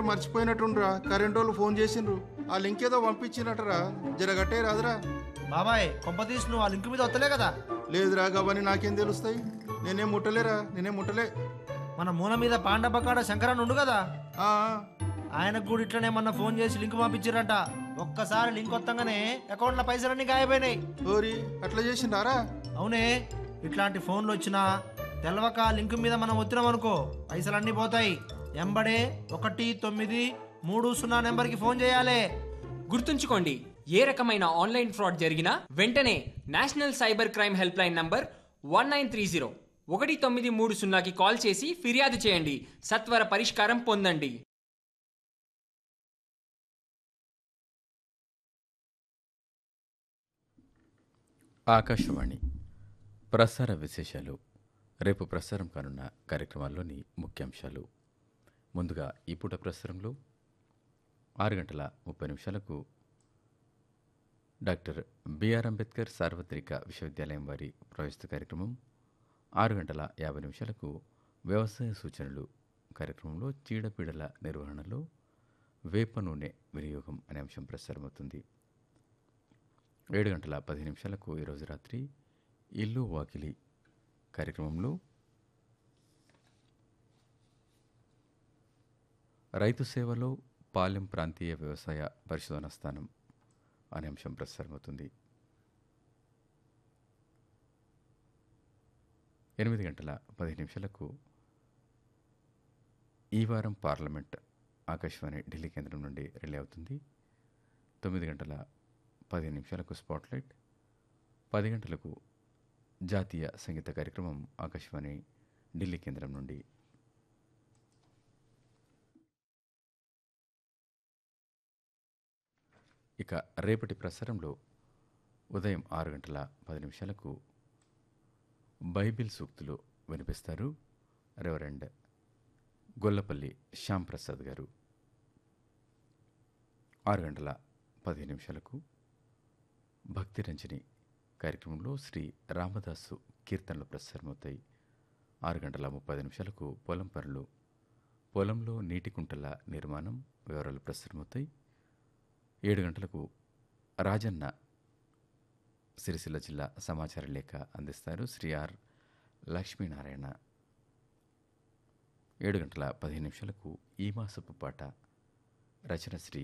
మర్చిపోయినట్టుండ్రా current వాళ్ళు phone చేసిండ్రు ఆ లింక్ ఏదో పంపించినట్టరా జరగట్టే రాదురా బాబాయ్ కొంపతీసి నువ్వు ఆ లింక్ మీద వస్తలే కదా లేదురా గవని నాకేం తెలుస్తాయి నేనేం ముట్టలేరా నేనేం ముట్టలే మన మూల మీద పాండపకాడ శంకరన్ ఉండు కదా ఆ, ఆయనకు కూడా ఇట్లనే మొన్న ఫోన్ చేసి లింక్ పంపించారంట ఒక్కసారి లింక్ వత్తంగానే అకౌంట్లో పైసలన్నీ గాయపోయినాయి ఓరి అట్లా చేసిండారా అవునే ఇట్లాంటి ఫోన్లు వచ్చినా తెలవక ఆ లింక్ మీద మనం వచ్చినాం అనుకో పైసలన్నీ పోతాయి ఎంబడే ఒకటి తొమ్మిది మూడు సున్నా నెంబర్కి ఫోన్ చేయాలి గుర్తుంచుకోండి ఏ రకమైన ఆన్లైన్ ఫ్రాడ్ జరిగినా వెంటనే national cyber crime helpline number one nine three zero ఒకటి తొమ్మిది మూడు సున్నాకి కాల్ చేసి ఫిర్యాదు చేయండి సత్వర పరిష్కారం పొందండి ఆకాశవాణి ప్రసార విశేషాలు రేపు ప్రసారం కానున్న కార్యక్రమాల్లోని ముఖ్యాంశాలు ముందుగా ఈ పూట ప్రసారంలో ఆరు గంటల ముప్పై నిమిషాలకు డాక్టర్ బిఆర్ అంబేద్కర్ సార్వత్రిక విశ్వవిద్యాలయం వారి ప్రవేశ కార్యక్రమం ఆరు గంటల యాభై నిమిషాలకు వ్యవసాయ సూచనలు కార్యక్రమంలో చీడపీడల నిర్వహణలో వేప నూనె వినియోగం అనే అంశం ప్రసారమవుతుంది ఏడు గంటల పది నిమిషాలకు ఈరోజు రాత్రి ఇల్లు వాకిలి కార్యక్రమంలో రైతు సేవలో పాలెం ప్రాంతీయ వ్యవసాయ పరిశోధన స్థానం అనే అంశం ప్రసారమవుతుంది ఎనిమిది గంటల పది నిమిషాలకు ఈ వారం పార్లమెంట్ ఆకాశవాణి ఢిల్లీ కేంద్రం నుండి రిలే అవుతుంది తొమ్మిది గంటల పది నిమిషాలకు స్పాట్లైట్ పది గంటలకు జాతీయ సంగీత కార్యక్రమం ఆకాశవాణి ఢిల్లీ కేంద్రం నుండి ఇక రేపటి ప్రసారంలో ఉదయం ఆరు గంటల పది నిమిషాలకు బైబిల్ సూక్తులు వినిపిస్తారు రెవరెండ్ గొల్లపల్లి శ్యామ్ ప్రసాద్ గారు ఆరు గంటల పది నిమిషాలకు భక్తి రంజని కార్యక్రమంలో శ్రీ రామదాసు కీర్తనలు ప్రసారమవుతాయి ఆరు గంటల ముప్పై నిమిషాలకు పొలం పనులు పొలంలో నీటి కుంటల నిర్మాణం వివరాలు ప్రసారమవుతాయి ఏడు గంటలకు రాజన్న సిరిసిల్ల జిల్లా సమాచార లేఖ అందిస్తారు శ్రీ ఆర్ లక్ష్మీనారాయణ ఏడు గంటల పదిహేను నిమిషాలకు ఈ మాసపు పాట రచన శ్రీ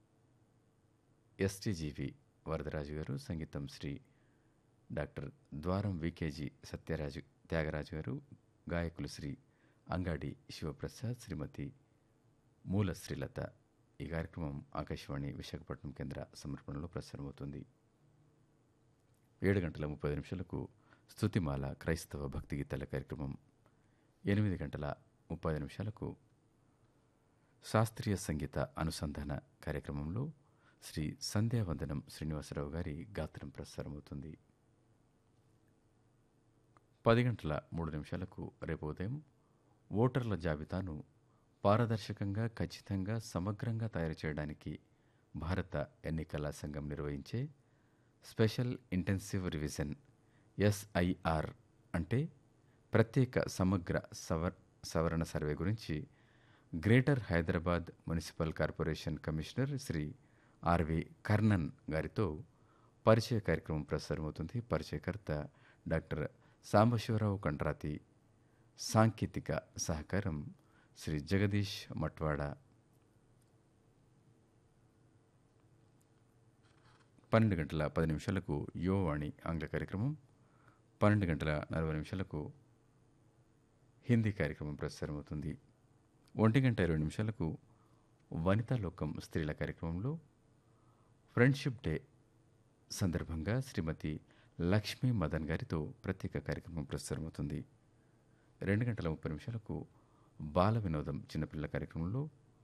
ఎస్టీజీవి వరదరాజు గారు సంగీతం శ్రీ డాక్టర్ ద్వారం వికేజీ సత్యరాజు త్యాగరాజు గారు గాయకులు శ్రీ అంగాడి శివప్రసాద్ శ్రీమతి మూల శ్రీలత ఈ కార్యక్రమం ఆకాశవాణి విశాఖపట్నం కేంద్ర సమర్పణలో ప్రసారమవుతుంది ఏడు గంటల ముప్పై నిమిషాలకు స్తుతిమాల క్రైస్తవ భక్తి గీతాల కార్యక్రమం ఎనిమిది గంటల ముప్పై నిమిషాలకు శాస్త్రీయ సంగీత అనుసంధాన కార్యక్రమంలో శ్రీ సంధ్యావందనం శ్రీనివాసరావు గారి గాత్రం ప్రసారమవుతుంది పది గంటల మూడు నిమిషాలకు రేపు ఉదయం ఓటర్ల జాబితాను పారదర్శకంగా ఖచ్చితంగా సమగ్రంగా తయారు చేయడానికి భారత ఎన్నికల సంఘం నిర్వహించే స్పెషల్ ఇంటెన్సివ్ రివిజన్ ఎస్ఐఆర్ అంటే ప్రత్యేక సమగ్ర సవర్ సవరణ సర్వే గురించి greater Hyderabad municipal corporation commissioner Shri RV Karnan గారితో పరిచయ కార్యక్రమం ప్రసారమవుతుంది పరిచయకర్త డాక్టర్ సాంబశివరావు కండ్రాతి సాంకేతిక సహకారం శ్రీ జగదీష్ మట్వాడ పన్నెండు గంటల పది నిమిషాలకు యువవాణి ఆంగ్ల కార్యక్రమం పన్నెండు గంటల నలభై నిమిషాలకు హిందీ కార్యక్రమం ప్రసారమవుతుంది ఒంటి గంట ఇరవై నిమిషాలకు వనితా లోకం స్త్రీల కార్యక్రమంలో ఫ్రెండ్షిప్ డే సందర్భంగా శ్రీమతి లక్ష్మీ మదన్ గారితో ప్రత్యేక కార్యక్రమం ప్రసారమవుతుంది రెండు గంటల ముప్పై నిమిషాలకు బాల వినోదం చిన్నపిల్లల కార్యక్రమంలో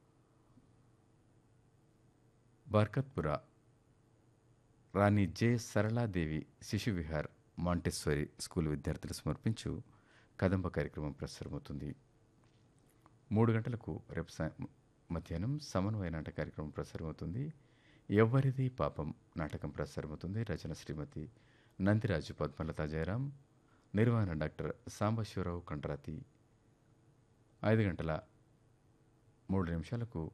బర్కత్పుర రాణి జె సరళాదేవి శిశు విహార్ మాంటెస్వరి స్కూల్ విద్యార్థులు సమర్పించు కదంబ కార్యక్రమం ప్రసారమవుతుంది మూడు గంటలకు రేపు సా- మధ్యాహ్నం సమన్వయ నాటక కార్యక్రమం ప్రసారమవుతుంది ఎవరిది పాపం నాటకం ప్రసారమవుతుంది రచన శ్రీమతి నందిరాజు పద్మలత జయరాం నిర్వహణ డాక్టర్ సాంబశివరావు కండ్రాతి ఐదు గంటల మూడు నిమిషాలకు